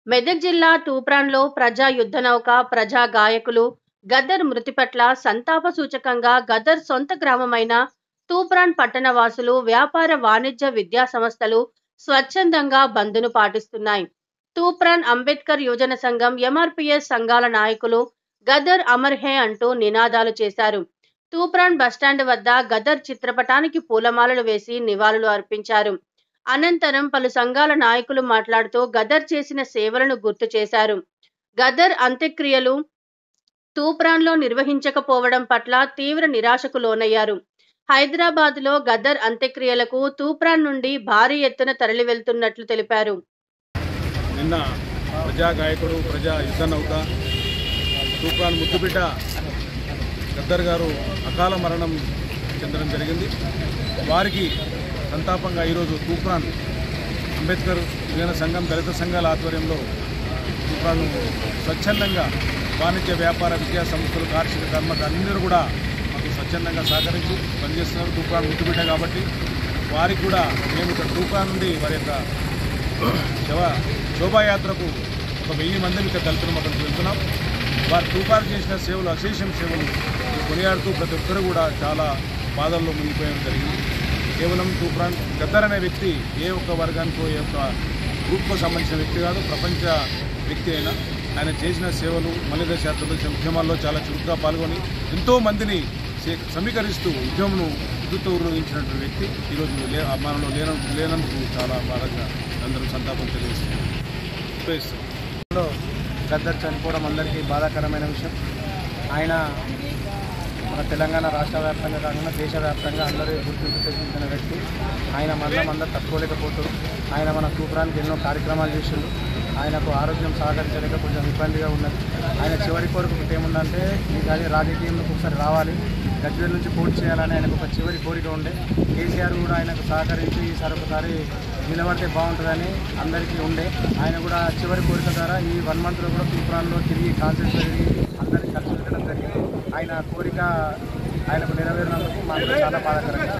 మెదక్ జిల్లా తూప్రాన్లో ప్రజా యుద్ధ నౌక ప్రజా గాయకులు గద్దర్ మృతి పట్ల సంతాప సూచకంగా గద్దర్ సొంత గ్రామమైన తూప్రాన్ పట్టణ వాసులు వ్యాపార వాణిజ్య విద్యా సంస్థలు స్వచ్ఛందంగా బంద్ను పాటిస్తున్నాయి తూప్రాన్ అంబేద్కర్ యువజన సంఘం ఎంఆర్పిఎస్ సంఘాల నాయకులు గదర్ అమర్ హే అంటూ నినాదాలు చేశారు తూప్రాన్ బస్టాండ్ వద్ద గదర్ చిత్రపటానికి పూలమాలలు వేసి నివాళులు అర్పించారు అనంతరం పలు సంఘాల నాయకులు మాట్లాడుతూ గదర్ చేసిన సేవలను గుర్తు చేశారు గదర్ అంత్యక్రియలు తూప్రాన్లో నిర్వహించకపోవడం పట్ల తీవ్ర నిరాశకు లోనయ్యారు హైదరాబాద్లో గదర్ అంత్యక్రియలకు తూప్రాన్ నుండి భారీ ఎత్తున తరలి వెళ్తున్నట్లు తెలిపారు నిన్న ప్రజా గాయకుడు ప్రజా యుద్ధ నౌక తూప్రాన్ ముద్దుబిడ్డ గద్దర్ గారు అకాల మరణం చెందడం జరిగింది వారికి సంతాపంగా ఈరోజు తూప్రాన్ అంబేద్కర్ యువజన సంఘం దళిత సంఘాల ఆధ్వర్యంలో తూప్రాన్ స్వచ్ఛందంగా వాణిజ్య వ్యాపార విద్యా సంస్థలు కార్మిక కర్మక అందరూ కూడా మాకు స్వచ్ఛందంగా సహకరించి పనిచేస్తున్నారు తూప్రాన్ ముద్దుబిడ్డ కాబట్టి వారికి కూడా మేము ఇక్కడ తూప్రాన్ నుండి వారి యొక్క శవ శోభాయాత్రకు ఒక వెయ్యి మందిని ఇక్కడ దళితులు అక్కడికి వెళ్తున్నాం వారు తూపారు చేసిన సేవలు అశేషం సేవలు కొనియాడుతూ ప్రతి ఒక్కరు కూడా చాలా బాధల్లో మునిగిపోయడం జరిగింది కేవలం తూప్రాన్ గద్దర్ అనే వ్యక్తి ఏ ఒక్క వర్గానికో ఏ ఒక్క గ్రూప్కో సంబంధించిన వ్యక్తి కాదు ప్రపంచ వ్యక్తి అయినా ఆయన చేసిన సేవలు మలిద శాతంలో ఉద్యమాల్లో చాలా చురుగ్గా పాల్గొని ఎంతో మందిని సే- సమీకరిస్తూ ఉద్యమంను ఉద్దుతో ఊరేగించినటువంటి వ్యక్తి ఈరోజు లే మనలో లేన లేనందుకు చాలా బాధగా అందరూ సంతాపం తెలియజేస్తున్నారు ఉపయోగిస్తున్నాం. లో గద్దర్ చనిపోవడం అందరికీ బాధాకరమైన విషయం ఆయన మన తెలంగాణ రాష్ట్ర వ్యాప్తంగా కాకుండా దేశవ్యాప్తంగా అందరూ గుర్తింపు తెచ్చిన వ్యక్తి ఆయన మరణం అందరూ తట్టుకోలేకపోతారు ఆయన మన తూప్రానికి ఎన్నో కార్యక్రమాలు చేసిండు ఆయనకు ఆరోగ్యం సహకరించలేక కొంచెం ఇబ్బందిగా ఉన్నది ఆయన చివరి కోరిక ఒకటి ఏముందంటే ఈ గాలి రాజకీయంలోకి ఒకసారి రావాలి గజ్వేల్ నుంచి పోటీ చేయాలని ఆయనకు ఒక చివరి కోరిక ఉండే కేసీఆర్ కూడా ఆయనకు సహకరించి ఈసారి ఒకసారి నిలబడితే బాగుంటుందని అందరికీ ఉండే ఆయన కూడా చివరి కోరిక ద్వారా ఈ వన్ మంత్లో కూడా తూప్రాన్లో తిరిగి కాన్సెప్ట్ తిరిగి అందరినీ కలిసి పెట్టడం జరిగింది ఆయన కోరిక ఆయనకు నెరవేరినందుకు మాకు చాలా బాధాకరంగా